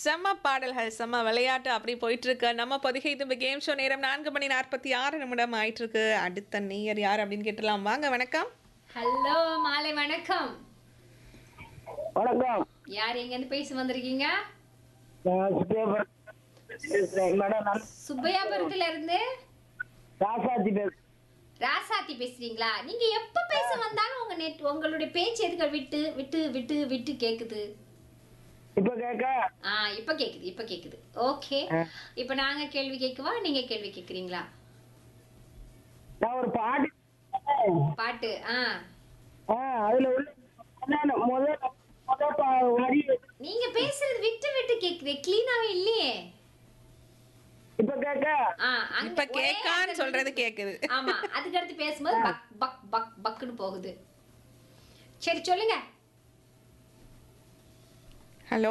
செம்ம பாடல்கள் செம்ம விளையாட்டு அப்படி போயிட்டு இருக்கு நம்ம பொதிகை தும்பு கேம் ஷோ நேரம் நான்கு மணி நாற்பத்தி ஆறு நிமிடம் ஆயிட்டு இருக்கு அடுத்த நேயர் யார் அப்படின்னு கேட்டலாம் வாங்க வணக்கம் ஹலோ மாலை வணக்கம் வணக்கம் யார் எங்க இருந்து பேசி வந்திருக்கீங்க நான் சுப்பிரமணியம் பேசுறேன் மேடம் நான் சுப்பையாபுரத்துல இருந்து ராசாத்தி பேசுறேன் ராசாத்தி பேசுறீங்களா நீங்க எப்ப பேச வந்தாலும் உங்க நெட் உங்களுடைய பேச்சு எதுக்கு விட்டு விட்டு விட்டு விட்டு கேக்குது இப்ப கேட்க ஆ இப்ப கேக்குது இப்ப கேக்குது ஓகே இப்ப நாங்க கேள்வி கேட்கவா நீங்க கேள்வி கேக்குறீங்களா நான் ஒரு பாட்டு பாட்டு ஆ ஆ, அதுல உள்ள என்னென்ன முதல் முதல் பா- வரி நீங்க பேசுறது விட்டு விட்டு கேக்குது கிளீனாவே இல்லையே இப்ப கேட்க ஆ, அங்க இப்ப ஒரே கேக்கான்னு அந்த சொல்றது விட்டு- கேக்குது ஆமா அதுக்கு அடுத்து பேசும்போது பக் பக் பக் பக்குன்னு போகுது சரி சொல்லுங்க ஹலோ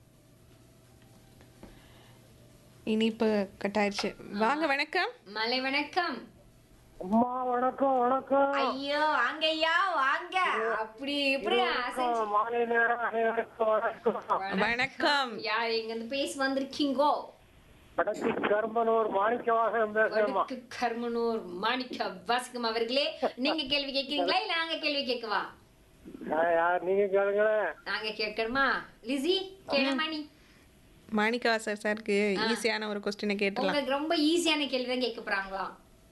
இனிப்பு கட் ஆயிடுச்சு வாங்க வணக்கம் மலை வணக்கம் அம்மா வணக்கம் வணக்கம் ஐயோ வாங்கய்யா வாங்க அப்படி இப்படி அசைஞ்சு- மாலை நேரம் அனைவருக்கும் வணக்கம் வணக்கம் யார் எங்க இருந்து பேசி வந்திருக்கீங்கோ வடக்கு கரும்பனூர் மாணிக்கவாசகம் பேசுறேம்மா வடக்கு கர்மனூர் மாணிக்க வாசகம் அவர்களே நீங்க கேள்வி கேட்கிறீங்களா இல்ல நாங்க கேள்வி கேட்கவா யார் நீங்க கேளுங்களேன் நாங்க கேட்கணுமா லிசி கேளுமா நீ மாணிக்கவாசர் சாருக்கு ஈஸியான ஒரு கொஸ்டினை கேட்டலாம் உங்களுக்கு ரொம்ப ஈஸியான கேள்வி தான் கேட்க போறாங்களா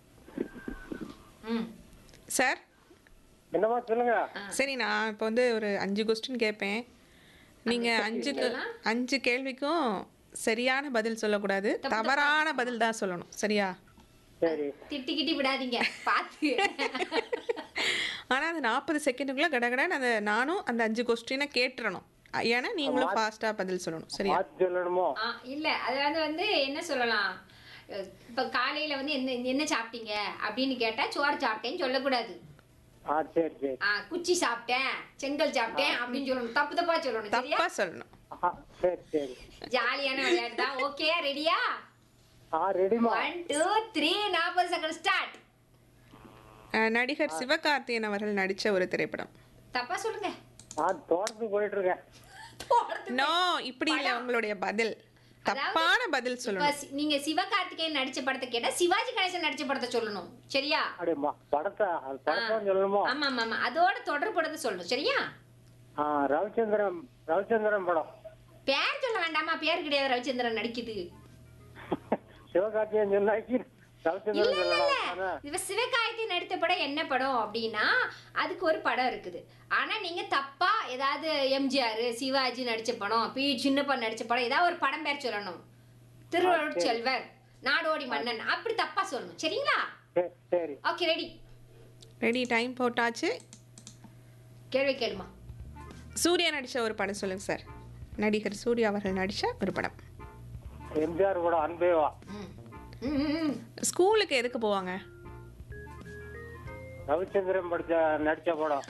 ம் சார் என்னம்மா சொல்லுங்க சரி நான் இப்போ வந்து ஒரு அஞ்சு கொஸ்டின் கேட்பேன் நீங்க அஞ்சுக்கு அஞ்சு கேள்விக்கும் சரியான பதில் சொல்லக்கூடாது தவறான பதில் தான் சொல்லணும் சரியா சரி திட்டிக்கிட்டி விடாதீங்க பார்த்து ஆனா அந்த நாற்பது செகண்டுக்குள்ள கடகடன்னு அந்த நானும் அந்த அஞ்சு கொஸ்டினை கேட்டுறணும் ஏன்னா நீங்களும் ஃபாஸ்டா பதில் சொல்லணும் சரியா மாத்தி சொல்லணுமோ ஆ, இல்ல அதாவது வந்து என்ன சொல்லலாம் அஹ் இப்ப காலையில வந்து என்ன என்ன சாப்பிட்டீங்க அப்படின்னு கேட்டா சோறு சாப்பிட்டேன்னு சொல்லக்கூடாது ஆ சரி சரி ஆ, குச்சி சாப்பிட்டேன் செங்கல் சாப்பிட்டேன் அப்படின்னு சொல்லணும் தப்பு தப்பா சொல்லணும் சரியா தப்பா சொல்லணும் ஆ, சரி சரி ஜாலியான விளையாட்டு தான் ஓகே ரெடியா ஆ ரெடிமா ஒன் டூ த்ரீ நாற்பது செகண்ட் ஸ்டார்ட் அஹ், நடிகர் சிவகார்த்தியன் அவர்கள் நடிச்ச ஒரு திரைப்படம் தப்பா சொல்லுங்க நான் தோட்டத்துக்கு போயிட்டு இருக்கேன் நோ இப்படி இல்ல உங்களுடைய பதில் தப்பான பதில் இப்ப சொல்லணும் சி- நீங்க சிவகார்த்திகேயன் நடிச்ச படத்தை கேட்டா சிவாஜி கணேசன் நடிச்ச படத்தை சொல்லணும் சரியா அப்படியேம்மா படத்தை அது படத்தை சொல்லணுமோ ஆமா ஆமா ஆமா அதோட தொடர்புடத்தை சொல்லணும் சரியா ஆ ரவிச்சந்திரன் ரவிச்சந்திரன் படம் பேர் சொல்ல வேண்டாமா பேர் கிடையாது ரவிச்சந்திரன் நடிக்குது சிவகார்த்தியன் சொன்னாக்கி இல்ல ரவிச்சந்திரன் இல்ல சொல்லலாம் ஆனா, இவ சிவகாயத்தி நடித்த படம் என்ன படம் அப்படின்னா அதுக்கு ஒரு படம் இருக்குது ஆனா நீங்க தப்பா ஏதாவது எம்ஜிஆர் சிவாஜி நடிச்ச படம் பி சின்னப்பா நடிச்ச படம் ஏதாவது ஒரு படம் பேர் சொல்லணும் திருவள்ளுவர் செல்வர் நாடோடி மன்னன் அப்படி தப்பா சொல்லணும் சரிங்களா சரி, சரி ஓகே ரெடி ரெடி டைம் போட்டாச்சு கேள்வி கேளுமா சூர்யா நடிச்ச ஒரு படம் சொல்லுங்க சார் நடிகர் சூர்யா அவர்கள் நடிச்ச ஒரு படம் எம்ஜிஆர் படம் அன்பேவா ம். ம், ம், ம். ஸ்கூலுக்கு எதுக்கு போவாங்க ரவிச்சந்திரன் படிச்ச நடிச்ச படம்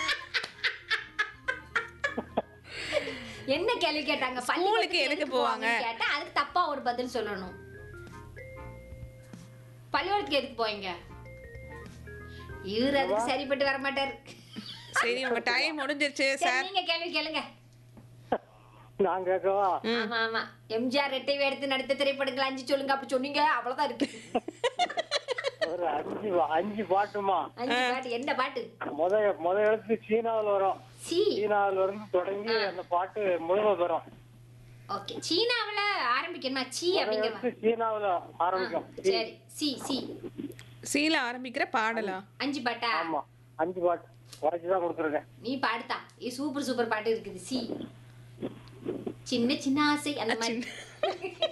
என்ன கேள்வி கேட்டாங்க ஸ்கூலுக்கு பள்ளிக்கூடத்துக்கு எதுக்கு எதுக்கு போவாங்க? போவாங்கன்னு கேட்டா அதுக்கு தப்பா ஒரு பதில் சொல்லணும் பள்ளிக்கூடத்துக்கு எதுக்கு போவீங்க இவரு அதுக்கு சரிப்பட்டு வர மாட்டாரு சரி உங்க டைம் முடிஞ்சிருச்சு சரி சார் நீங்க கேள்வி கேளுங்க நான் கேட்கவா ஆமா ஆமா எம்ஜிஆர் ரெட்டை எடுத்து நடித்த திரைப்படங்கள் அஞ்சு சொல்லுங்க அப்படி சொன்னீங்க அவ்வளவுதான் இருக்கு ஒரு அஞ்சு அஞ்சு பாட்டுமா அஞ்சு பாட்டு என்ன பாட்டு முத முத எழுத்து சீனாவில் வரும் சி சீனாவில் இருந்து தொடங்கி அந்த பாட்டு முழுமை பெறும் ஓகே சீனாவுல ஆரம்பிக்கணுமா சி முத அப்படிங்கிற எழுத்து சீனாவில் ஆரம்பிக்கும் சரி சி சி சீல ஆரம்பிக்கிற பாடலா அஞ்சு பாட்டா ஆமா அஞ்சு பாட்டு குறைச்சி தான் கொடுத்துருக்கேன் நீ பாடுதா இது சூப்பர் சூப்பர் பாட்டு இருக்குது சி சின்ன சின்ன ஆசை அந்த மாதிரி